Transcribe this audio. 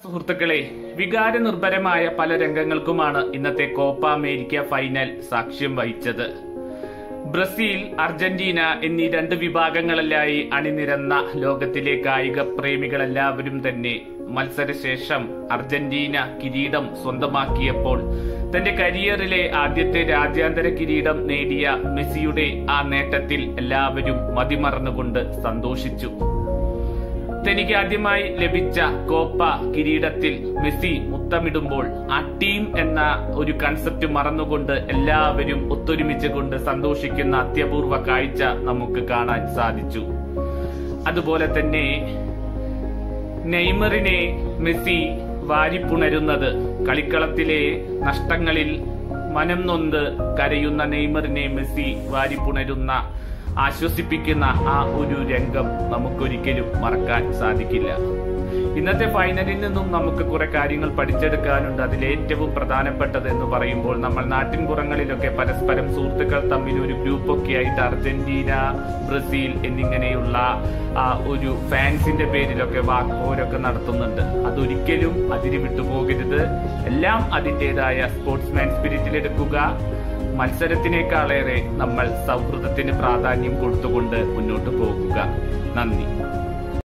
സുഹൃത്തുക്കളെ വികാരനിർഭരമായ പല രംഗങ്ങൾക്കുമാണ് ഇന്നത്തെ കോപ്പ അമേരിക്ക ഫൈനൽ സാക്ഷ്യം വഹിച്ചത് ബ്രസീൽ അർജന്റീന എന്നീ രണ്ട് വിഭാഗങ്ങളിലായി അണിനിരന്ന ലോകത്തിലെ കായിക പ്രേമികളെല്ലാവരും തന്നെ മത്സരശേഷം അർജന്റീന കിരീടം സ്വന്തമാക്കിയപ്പോൾ തന്റെ കരിയറിലെ ആദ്യത്തെ രാജ്യാന്തര കിരീടം നേടിയ മെസ്സിയുടെ ആ നേട്ടത്തിൽ എല്ലാവരും മതിമറന്നുകൊണ്ട് സന്തോഷിച്ചു തനിക്ക് ആദ്യമായി ലഭിച്ച കോപ്പ കിരീടത്തിൽ മെസ്സി മുത്തമിടുമ്പോൾ ആ ടീം എന്ന ഒരു കൺസെപ്റ്റ് മറന്നുകൊണ്ട് എല്ലാവരും ഒത്തൊരുമിച്ച് കൊണ്ട് സന്തോഷിക്കുന്ന അത്യപൂർവ കാഴ്ച നമുക്ക് കാണാൻ സാധിച്ചു അതുപോലെ തന്നെ നെയ്മറിനെ മെസ്സി വാരിപ്പുണരുന്നത് കളിക്കളത്തിലെ നഷ്ടങ്ങളിൽ മനം നൊന്ത് കരയുന്ന നെയ്മറിനെ മെസ്സി വാരിപ്പുണരുന്ന ആശ്വസിപ്പിക്കുന്ന ആ ഒരു രംഗം നമുക്കൊരിക്കലും മറക്കാൻ സാധിക്കില്ല ഇന്നത്തെ ഫൈനലിൽ നിന്നും നമുക്ക് കുറെ കാര്യങ്ങൾ പഠിച്ചെടുക്കാനുണ്ട് അതിൽ ഏറ്റവും പ്രധാനപ്പെട്ടത് എന്ന് പറയുമ്പോൾ നമ്മൾ നാട്ടിൻപുറങ്ങളിലൊക്കെ പരസ്പരം സുഹൃത്തുക്കൾ തമ്മിൽ ഒരു ഗ്രൂപ്പൊക്കെ ആയിട്ട് അർജന്റീന ബ്രസീൽ എന്നിങ്ങനെയുള്ള ആ ഒരു ഫാൻസിന്റെ പേരിലൊക്കെ വാക്കോരൊക്കെ നടത്തുന്നുണ്ട് അതൊരിക്കലും അതിന് വിട്ടുപോകരുത് എല്ലാം അതിൻ്റെതായ സ്പോർട്സ്മാൻ സ്പിരിറ്റിലെടുക്കുക മത്സരത്തിനേക്കാളേറെ നമ്മൾ സൗഹൃദത്തിന് പ്രാധാന്യം കൊടുത്തുകൊണ്ട് മുന്നോട്ട് പോകുക നന്ദി